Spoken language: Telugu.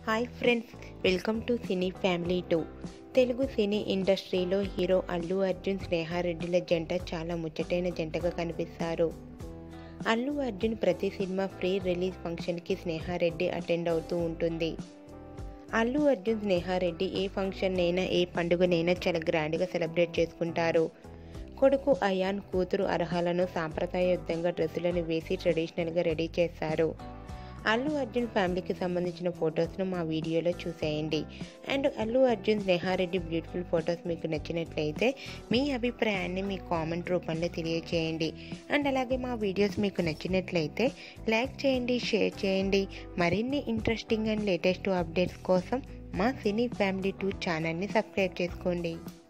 hi friends welcome to cine family two Telugu cine ఇండస్ట్రీలో హీరో అల్లు అర్జున్ స్నేహారెడ్డిల జంట చాలా ముచ్చటైన జంటగా కనిపిస్తారు అల్లు అర్జున్ ప్రతి సినిమా ఫ్రీ రిలీజ్ ఫంక్షన్కి స్నేహారెడ్డి అటెండ్ అవుతూ ఉంటుంది అల్లు అర్జున్ స్నేహారెడ్డి ఏ ఫంక్షన్ అయినా ఏ పండుగనైనా చాలా గ్రాండ్గా సెలబ్రేట్ చేసుకుంటారు కొడుకు అయాన్ కూతురు అర్హాలను సాంప్రదాయయుద్ధంగా డ్రెస్సులను వేసి ట్రెడిషనల్గా రెడీ చేస్తారు అల్లు అర్జున్ ఫ్యామిలీకి సంబంధించిన ఫొటోస్ను మా వీడియోలో చూసేయండి and Allu Arjun Sneha Reddy beautiful photos మీకు నచ్చినట్లయితే మీ అభిప్రాయాన్ని మీ కామెంట్ రూపంలో తెలియజేయండి అండ్ అలాగే మా వీడియోస్ మీకు నచ్చినట్లయితే లైక్ చేయండి షేర్ చేయండి మరిన్ని ఇంట్రెస్టింగ్ అండ్ లేటెస్ట్ అప్డేట్స్ కోసం మా సినీ ఫ్యామిలీ టూ ఛానల్ని సబ్స్క్రైబ్ చేసుకోండి